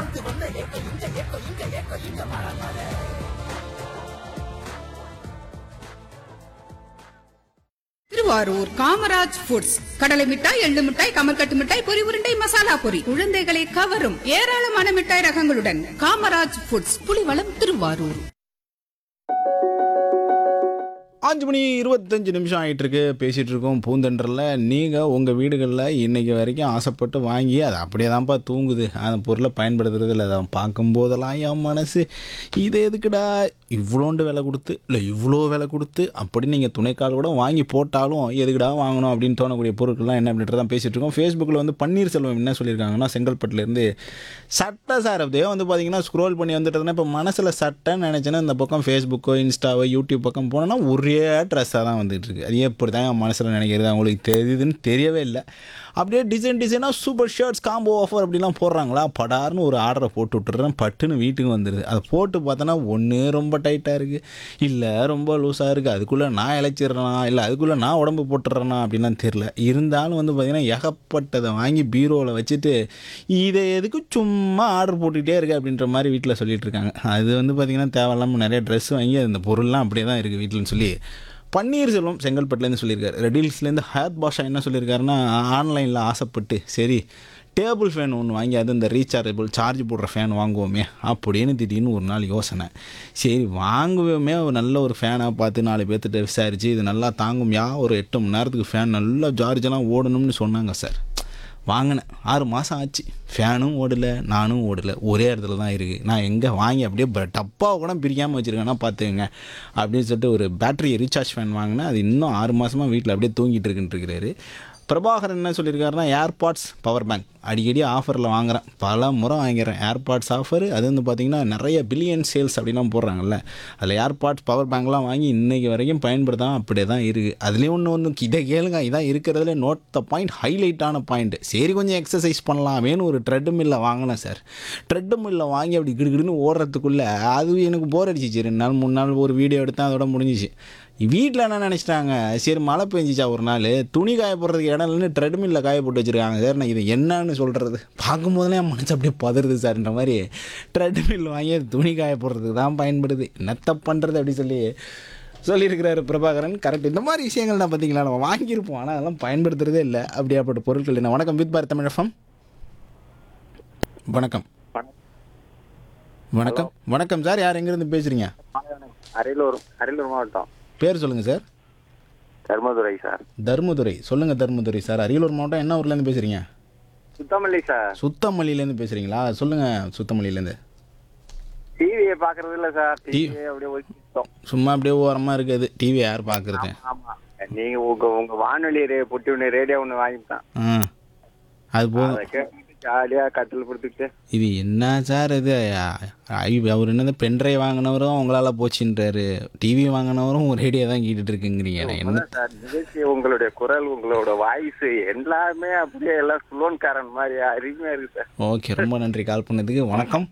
Thiruvarur Kamaraj foods கடலை மிட்டாய் எள்ளு மிட்டாய் கமர்கட்டு மிட்டாய் பொரி உருண்டை மசாலா பொரி குழந்தைகளை கவரும் ஏராளமான மிட்டாய் ரகங்களுடன் காமராஜ் ஃபுட்ஸ் புலிவளம் திருவாரூர் அஞ்சு மணி இருபத்தஞ்சு நிமிஷம் ஆகிட்டு இருக்கு பேசிகிட்டு இருக்கோம் பூந்தென்றரில் நீங்கள் உங்கள் வீடுகளில் இன்றைக்கி வரைக்கும் ஆசைப்பட்டு வாங்கி அது அப்படியே தான்ப்பா தூங்குது அந்த பொருளை பயன்படுத்துறது இல்லை அதை பார்க்கும்போதெல்லாம் என் மனசு இது எதுக்குடா இவ்வளோண்டு விலை கொடுத்து இல்லை இவ்வளோ விலை கொடுத்து அப்படி நீங்கள் துணைக்கால் கூட வாங்கி போட்டாலும் எதுக்குடா வாங்கணும் அப்படின்னு தோணக்கூடிய பொருட்கள்லாம் என்ன அப்படின்ட்டு தான் பேசிகிட்டு இருக்கோம் ஃபேஸ்புக்கில் வந்து பன்னீர்செல்வம் என்ன சொல்லியிருக்காங்கன்னா செங்கல்பட்டுலேருந்து சட்டை சார் அப்படியே வந்து பார்த்தீங்கன்னா ஸ்க்ரோல் பண்ணி வந்துட்டதுன்னா இப்போ மனசில் சட்டைன்னு நினச்சேன்னா இந்த பக்கம் ஃபேஸ்புக்கோ இன்ஸ்டாவோ யூடியூப் பக்கம் போனோன்னா ஒரே ட்ரெஸ்ஸாக தான் வந்துட்டு இருக்கு அது எப்படி தான் என் மனசில் நினைக்கிறது அவங்களுக்கு தெரியுதுன்னு தெரியவே இல்லை அப்படியே டிசைன் டிசைனாக சூப்பர் ஷர்ட்ஸ் காம்போ ஆஃபர் அப்படிலாம் போடுறாங்களா படார்னு ஒரு ஆர்டரை போட்டு விட்டுறேன் பட்டுன்னு வீட்டுக்கு வந்துடுது அதை போட்டு பார்த்தோன்னா ஒன்று ரொம்ப டைட்டாக இருக்குது இல்லை ரொம்ப லூஸாக இருக்குது அதுக்குள்ளே நான் இழைச்சிடுறேனா இல்லை அதுக்குள்ளே நான் உடம்பு போட்டுடுறேனா அப்படின்லாம் தெரில இருந்தாலும் வந்து பார்த்திங்கன்னா ஏகப்பட்டதை வாங்கி பீரோவில் வச்சுட்டு இதை எதுக்கு சும்மா ஆர்டர் போட்டுக்கிட்டே இருக்கு அப்படின்ற மாதிரி வீட்டில் சொல்லிட்டு இருக்காங்க அது வந்து பார்த்திங்கன்னா தேவையில்லாமல் நிறைய ட்ரெஸ் வாங்கி அந்த பொருள்லாம் அப்படியே தான் இருக்குது வீட்டில்னு சொல்லி பன்னீர்செல்வம் செங்கல்பட்டுலேருந்து சொல்லியிருக்காரு ரெடில்ஸ்லேருந்து ஹயாத் பாஷா என்ன சொல்லியிருக்காருன்னா ஆன்லைனில் ஆசைப்பட்டு சரி டேபிள் ஃபேன் ஒன்று வாங்கி அது இந்த ரீசார்ஜபிள் சார்ஜ் போடுற ஃபேன் வாங்குவோமே அப்படின்னு திடீர்னு ஒரு நாள் யோசனை சரி வாங்குவோமே ஒரு நல்ல ஒரு ஃபேனாக பார்த்து நாலு பேர்த்திட்ட விசாரித்து இது நல்லா தாங்கும்யா ஒரு எட்டு மணி நேரத்துக்கு ஃபேன் நல்லா சார்ஜெல்லாம் ஓடணும்னு சொன்னாங்க சார் வாங்கினேன் ஆறு மாதம் ஆச்சு ஃபேனும் ஓடலை நானும் ஓடலை ஒரே இடத்துல தான் இருக்குது நான் எங்கே வாங்கி அப்படியே ப- டப்பாவை கூட பிரிக்காமல் வச்சுருக்கேன்னா பார்த்துக்கங்க அப்படின்னு சொல்லிட்டு ஒரு பேட்டரி ரீசார்ஜ் ஃபேன் வாங்கினேன் அது இன்னும் ஆறு மாதமாக வீட்டில் அப்படியே தூங்கிட்டு இருக்குன்னு இருக்கிறாரு பிரபாகரன் என்ன சொல்லியிருக்காருன்னா ஏர்பாட்ஸ் பவர் பேங்க் அடிக்கடி ஆஃபரில் வாங்குறேன் பல முறை வாங்கிறேன் ஏர்பாட்ஸ் ஆஃபர் அது வந்து பார்த்திங்கன்னா நிறைய பில்லியன் சேல்ஸ் அப்படிலாம் போடுறாங்கல்ல அதில் ஏர்பாட்ஸ் பவர் பேங்க்லாம் வாங்கி இன்றைக்கி வரைக்கும் பயன்படுத்தாம அப்படியே தான் இருக்குது அதுலேயும் ஒன்று ஒன்று இதை கேளுங்க இதான் இருக்கிறதுல நோட் த பாயிண்ட் ஹைலைட்டான பாயிண்ட் சரி கொஞ்சம் எக்ஸசைஸ் பண்ணலாமேன்னு ஒரு ட்ரெட் மில்லை வாங்கினேன் சார் ட்ரெட் மில்லை வாங்கி அப்படி கிடுகிடுன்னு ஓடுறதுக்குள்ளே அது எனக்கு போர் அடிச்சிச்சு ரெண்டு நாள் மூணு நாள் ஒரு வீடியோ எடுத்தேன் அதோட முடிஞ்சிச்சு வீட்டில் என்ன நினச்சிட்டாங்க சரி மழை பெஞ்சிச்சா ஒரு நாள் துணி காய போடுறதுக்கு இடம் இல்லைன்னு ட்ரெட்மில்ல காய போட்டு வச்சுருக்காங்க சார் நான் இது என்னன்னு சொல்கிறது பார்க்கும்போதுலே என் மனசு அப்படியே பதறுது சார்ன்ற மாதிரி ட்ரெட்மில் வாங்கி அது துணி காய போடுறதுக்கு தான் பயன்படுது என்னத்த பண்ணுறது அப்படி சொல்லி சொல்லியிருக்கிறாரு பிரபாகரன் கரெக்ட் இந்த மாதிரி விஷயங்கள் தான் பார்த்தீங்களா நம்ம வாங்கியிருப்போம் ஆனால் அதெல்லாம் பயன்படுத்துறதே இல்லை அப்படியாப்பட்ட பொருட்கள் என்ன வணக்கம் வித் பாரத் தமிழகம் வணக்கம் வணக்கம் வணக்கம் சார் யார் எங்கேருந்து பேசுகிறீங்க அரியலூர் அரியலூர் மாவட்டம் பேர் சொல்லுங்கள் சார் தர்மதுரை சார் தர்மதுரை சொல்லுங்க தர்மதுரை சார் அரியலூர் மாவட்டம் என்ன ஊர்லேருந்து பேசுறீங்க சுத்தமல்லி சார் சுத்தமல்லியிலேருந்து பேசுறீங்களா சொல்லுங்க சுத்தமல்லியிலேருந்து டிவியை பாக்குறது இல்ல சார் டிவியை அப்படியே ஒழிச்சிட்டோம் சும்மா அப்படியே ஓரமாக இருக்குது டிவி யார் பார்க்குறது ஆமா நீங்க உங்க உங்க வானொலி ரே புட்டி ஒன்று ரேடியோ ஒன்று வாங்கிட்டான் ஆ அது போதும் அதை கேட்டு ஜாலியா கட்டில் படுத்துக்கிட்டு இது என்ன சார் இது ஐ- அவர் என்னது பென்ட்ரைவ் வாங்கினவரும் அவங்களால போச்சுன்றாரு டிவி வாங்கினவரும் ரேடியோ தான் கேட்டுட்டு இருக்குங்கிறீங்க நான் என்ன அதான் சார் நிகழ்ச்சி உங்களுடைய குரல் உங்களோட வாய்ஸ் எல்லாமே அப்படியே எல்லாம் சுலோன்காரன் மாதிரி அருமையா இருக்கு சார் ஓகே ரொம்ப நன்றி கால் பண்ணதுக்கு வணக்கம்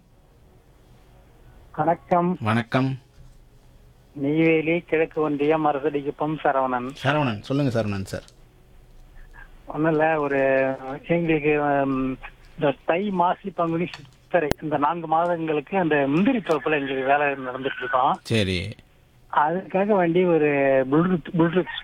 வணக்கம் வணக்கம் நெய்வேலி கிழக்கு ஒன்றியம் மரசடிக்குப்பம் சரவணன் சரவணன் சொல்லுங்க சரவணன் சார் ஒன்றும் இல்லை ஒரு எங்களுக்கு ஹம், இந்த தை மாசி பங்குனி சித்திரை இந்த நான்கு மாதங்களுக்கு அந்த முந்திரி தோப்புல எங்களுக்கு வேலை நடந்துட்டு இருக்கோம் சரி அதுக்காக வேண்டி ஒரு ப்ளூடூத் ப்ளூடூத்